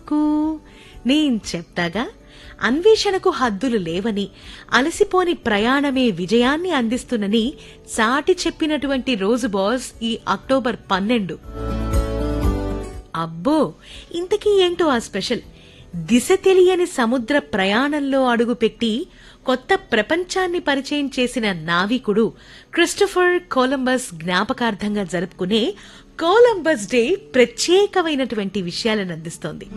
ఎందుకు నేను చెప్తాగా అన్వేషణకు హద్దులు లేవని అలసిపోని ప్రయాణమే విజయాన్ని అందిస్తున్నని చాటి చెప్పినటువంటి రోజు బాస్ ఈ అక్టోబర్ పన్నెండు అబ్బో ఇంతకీ ఏంటో ఆ స్పెషల్ దిశ తెలియని సముద్ర ప్రయాణంలో అడుగుపెట్టి కొత్త ప్రపంచాన్ని పరిచయం చేసిన నావికుడు క్రిస్టఫర్ కొలంబస్ జ్ఞాపకార్థంగా జరుపుకునే కొలంబస్ డే ప్రత్యేకమైనటువంటి విషయాలను అందిస్తోంది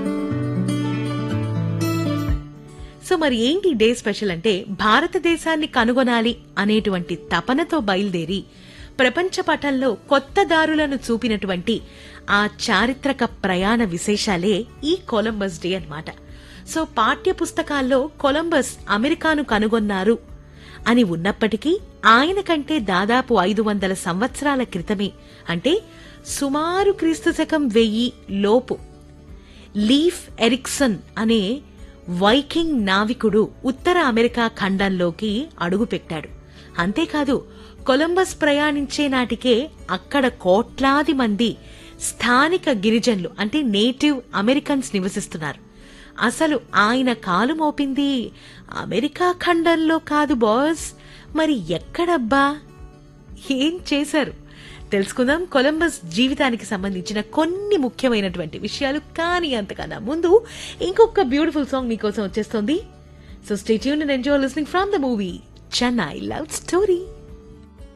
సో మరి ఏంటి డే స్పెషల్ అంటే భారతదేశాన్ని కనుగొనాలి అనేటువంటి తపనతో బయలుదేరి ప్రపంచ పటంలో కొత్త దారులను చూపినటువంటి ఆ చారిత్రక ప్రయాణ విశేషాలే ఈ కొలంబస్ డే అన్నమాట సో పాఠ్య పుస్తకాల్లో కొలంబస్ అమెరికాను కనుగొన్నారు అని ఉన్నప్పటికీ ఆయన కంటే దాదాపు ఐదు వందల సంవత్సరాల క్రితమే అంటే సుమారు క్రీస్తు శకం వెయ్యి లోపు లీఫ్ ఎరిక్సన్ అనే వైకింగ్ నావికుడు ఉత్తర అమెరికా ఖండంలోకి అడుగుపెట్టాడు అంతేకాదు కొలంబస్ ప్రయాణించే నాటికే అక్కడ కోట్లాది మంది స్థానిక గిరిజనులు అంటే నేటివ్ అమెరికన్స్ నివసిస్తున్నారు అసలు ఆయన కాలు మోపింది అమెరికా ఖండంలో కాదు బాస్ మరి ఎక్కడబ్బా ఏం చేశారు తెలుసుకుందాం కొలంబస్ జీవితానికి సంబంధించిన కొన్ని ముఖ్యమైనటువంటి విషయాలు కానీ అంతకన్నా ముందు ఇంకొక బ్యూటిఫుల్ సాంగ్ మీకోసం వచ్చేస్తుంది so stay tune and enjoy listening from the movie Chennai love story